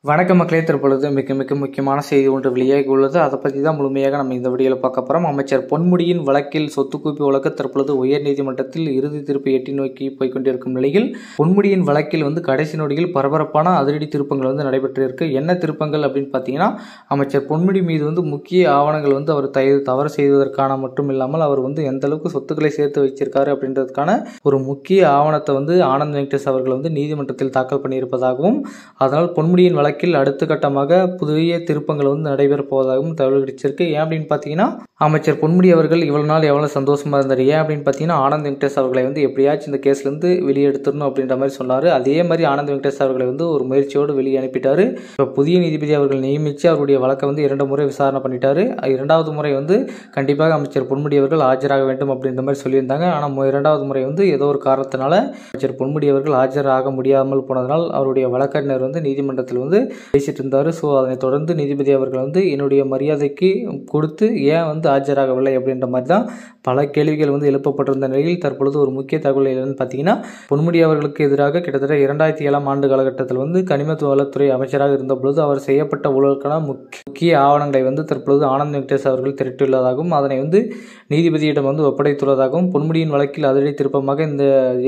வணக்க மக்களே தற்பொழுது மிக மிக முக்கியமான செய்தி ஒன்று வெளியாகி உள்ளது அதை பற்றி தான் முழுமையாக நம்ம இந்த வீடியோவில் பார்க்க போகிறோம் அமைச்சர் பொன்முடியின் வழக்கில் சொத்து குவிப்பு வழக்கு தற்பொழுது உயர்நீதிமன்றத்தில் இறுதி தீர்ப்பு எட்டி நோக்கி போய் கொண்டிருக்கும் நிலையில் பொன்முடியின் வழக்கில் வந்து கடைசி நொடியில் பரபரப்பான அதிரடி திருப்பங்கள் வந்து நடைபெற்றிருக்கு என்ன திருப்பங்கள் அப்படின்னு பார்த்தீங்கன்னா அமைச்சர் பொன்முடி மீது வந்து முக்கிய ஆவணங்கள் வந்து அவர் தய தவறு செய்வதற்கான மட்டும் இல்லாமல் அவர் வந்து எந்த அளவுக்கு சொத்துக்களை சேர்த்து வச்சிருக்காரு அப்படின்றதுக்கான ஒரு முக்கிய ஆவணத்தை வந்து ஆனந்த் வெங்கடேஷ் அவர்கள் வந்து நீதிமன்றத்தில் தாக்கல் பண்ணியிருப்பதாகவும் அதனால் பொன்முடியின் வழக்கில் அடுத்த கட்டமாக புதிய திருப்பங்கள் வந்து நடைபெறப் போவதாகவும் தகவல் கிடைச்சிருக்கு ஏன் அப்படின்னு பார்த்தீங்கன்னா அமைச்சர் பொன்முடி அவர்கள் இவ்வளவு நாள் எவ்வளோ சந்தோஷமா இருந்தார் ஏன் அப்படின்னு பார்த்தீங்கன்னா ஆனந்த் வெங்கடேஷ் அவர்களை வந்து எப்படியாச்சும் இந்த கேஸ்லேருந்து வெளியே எடுத்துடணும் அப்படின்ற மாதிரி சொன்னார் அதே மாதிரி ஆனந்த் வெங்கடேஷ் அவர்களை வந்து ஒரு முயற்சியோடு வெளியே அனுப்பிட்டாரு இப்போ புதிய நீதிபதி அவர்கள் நியமித்து அவருடைய வழக்கை வந்து இரண்டு முறை விசாரணை பண்ணிட்டாரு இரண்டாவது முறை வந்து கண்டிப்பாக அமைச்சர் பொன்முடி அவர்கள் ஆஜராக வேண்டும் அப்படின்ற மாதிரி சொல்லியிருந்தாங்க ஆனால் இரண்டாவது முறை வந்து ஏதோ ஒரு காரணத்தினால அமைச்சர் பொன்முடி அவர்கள் ஆஜராக முடியாமல் போனதனால் அவருடைய வழக்கறிஞர் வந்து நீதிமன்றத்தில் வந்து பேசிட்டு இருந்தார் ஸோ அதனை தொடர்ந்து நீதிபதி அவர்கள் வந்து என்னுடைய மரியாதைக்கு கொடுத்து ஏன் வந்து ஆஜராகவில்லை அப்படின்ற மாதிரி தான் பல கேள்விகள் வந்து எழுப்பப்பட்டிருந்த நிலையில் தற்பொழுது ஒரு முக்கிய தகவல் என்னன்னு பார்த்தீங்கன்னா பொன்முடி அவர்களுக்கு எதிராக கிட்டத்தட்ட இரண்டாயிரத்தி ஏழாம் ஆண்டு காலகட்டத்தில் வந்து கனிம வளத்துறை அமைச்சராக இருந்த பொழுது அவர் செய்யப்பட்ட ஊழலுக்கான முக்கிய ஆவணங்களை வந்து தற்பொழுது ஆனந்த் வெங்கடேஷ் அவர்கள் திரட்டியுள்ளதாகவும் அதனை வந்து நீதிபதியிடம் வந்து ஒப்படைத்துள்ளதாகவும் பொன்முடியின் வழக்கில் அதிரடி திருப்பமாக இந்த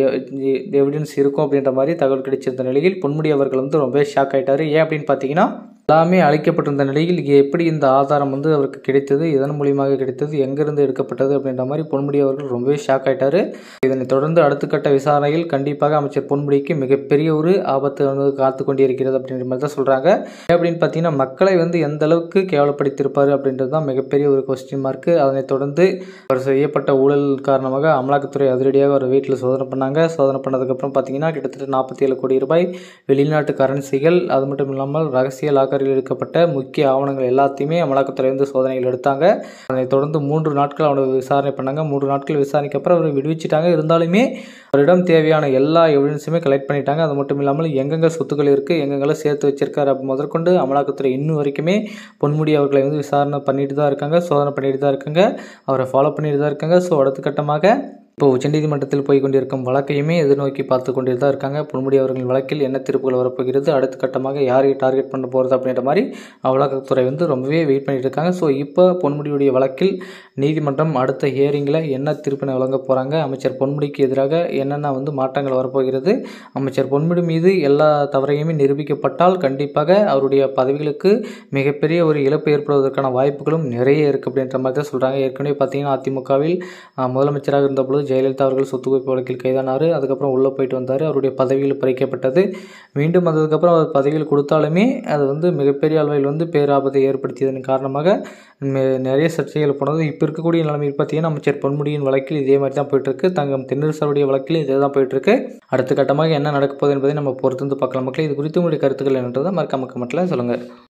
எவிடன்ஸ் இருக்கும் அப்படின்ற மாதிரி தகவல் கிடைச்சிருந்த நிலையில் பொன்முடி அவர்கள் வந்து ரொம்ப ஷாக் ஆயிட்டாரு ஏன் அப்படின்னு பார்த்தீங்கன்னா எல்லாமே அழைக்கப்பட்டிருந்த நிலையில் எப்படி இந்த ஆதாரம் வந்து அவருக்கு கிடைத்தது இதன் மூலியமாக கிடைத்தது எங்கிருந்து எடுக்கப்பட்டது அப்படின்ற மாதிரி பொன்முடி அவர்கள் ரொம்பவே ஷாக் ஆயிட்டாரு இதனை தொடர்ந்து அடுத்த கட்ட விசாரணையில் கண்டிப்பாக அமைச்சர் பொன்முடிக்கு மிகப்பெரிய ஒரு ஆபத்து வந்து காத்து கொண்டிருக்கிறது அப்படின்ற மாதிரி தான் சொல்கிறாங்க அப்படின்னு பார்த்தீங்கன்னா மக்களை வந்து எந்த அளவுக்கு கேவலப்படுத்தியிருப்பார் அப்படின்றது தான் மிகப்பெரிய ஒரு கொஸ்டின் மார்க்கு அதனைத் தொடர்ந்து அவர் செய்யப்பட்ட ஊழல் காரணமாக அமலாக்கத்துறை அதிரடியாக அவர் வீட்டில் சோதனை பண்ணாங்க சோதனை பண்ணதுக்கப்புறம் பார்த்தீங்கன்னா கிட்டத்தட்ட நாற்பத்தி ஏழு கோடி ரூபாய் வெளிநாட்டு கரன்சிகள் அது மட்டும் இல்லாமல் ரகசிய லாக்கரில் எடுக்கப்பட்ட முக்கிய ஆவணங்கள் எல்லாத்தையுமே அமலாக்கத்துறை வந்து சோதனைகள் எடுத்தாங்க அதனைத் தொடர்ந்து மூன்று நாட்கள் அவனை விசாரணை பண்ணாங்க மூன்று நாட்கள் விசாரணைக்கு அப்புறம் அவர் விடுவிச்சிட்டாங்க இருந்தாலுமே அவரிடம் தேவையான எல்லா எவிடன்ஸுமே கலெக்ட் பண்ணிட்டாங்க அது மட்டும் இல்லாமல் எங்கெங்கே சொத்துக்கள் இருக்குது எங்கெங்கெல்லாம் சேர்த்து வச்சிருக்காரு அப்போ முதற்கொண்டு அமலாக்கத்துறை இன்னும் வரைக்குமே பொன்முடி அவர்களை வந்து விசாரணை பண்ணிட்டு தான் இருக்காங்க சோதனை பண்ணிட்டு தான் இருக்காங்க அவரை ஃபாலோ பண்ணிட்டு தான் இருக்காங்க ஸோ அடுத்த கட்டமாக இப்போ உச்சநீதிமன்றத்தில் போய் கொண்டிருக்கும் வழக்கையுமே எதிர்நோக்கி பார்த்து கொண்டு தான் இருக்காங்க பொன்முடி அவர்களின் வழக்கில் என்ன தீர்ப்புகள் வரப்போகிறது அடுத்த கட்டமாக யாரை டார்கெட் பண்ண போகிறது அப்படின்ற மாதிரி அமலாக்கத்துறை வந்து ரொம்பவே வெயிட் பண்ணிட்டு இருக்காங்க ஸோ இப்போ பொன்முடியுடைய வழக்கில் நீதிமன்றம் அடுத்த ஹியரிங்கில் என்ன தீர்ப்பினை வழங்க போகிறாங்க அமைச்சர் பொன்முடிக்கு எதிராக என்னென்ன வந்து மாற்றங்கள் வரப்போகிறது அமைச்சர் பொன்முடி மீது எல்லா தவறையுமே நிரூபிக்கப்பட்டால் கண்டிப்பாக அவருடைய பதவிகளுக்கு மிகப்பெரிய ஒரு இழப்பு ஏற்படுவதற்கான வாய்ப்புகளும் நிறைய இருக்குது அப்படின்ற மாதிரி தான் சொல்கிறாங்க ஏற்கனவே பார்த்தீங்கன்னா அதிமுகவில் முதலமைச்சராக இருந்தபொழுது ஜெயலலிதா அவர்கள் சொத்து குவிப்பு வழக்கில் கைதானார் அதுக்கப்புறம் உள்ளே போயிட்டு வந்தார் அவருடைய பதவியில் பறிக்கப்பட்டது மீண்டும் அதுக்கப்புறம் அவர் பதவியில் கொடுத்தாலுமே அது வந்து மிகப்பெரிய அளவில் வந்து பேராபத்தை ஏற்படுத்தியதன் காரணமாக நிறைய சர்ச்சைகள் போனது இப்போ இருக்கக்கூடிய நிலைமையில் பார்த்தீங்கன்னா அமைச்சர் பொன்முடியின் வழக்கில் இதே மாதிரி தான் போயிட்டுருக்கு தங்கம் தென்னரசருடைய வழக்கில் இதே தான் போயிட்டுருக்கு அடுத்த கட்டமாக என்ன நடக்க போகுது என்பதை நம்ம பொறுத்து வந்து பார்க்கலாம் மக்களே இது குறித்து உங்களுடைய கருத்துக்கள் என்னன்றதை மறக்காம கமெண்ட்டில் சொல்லுங்கள்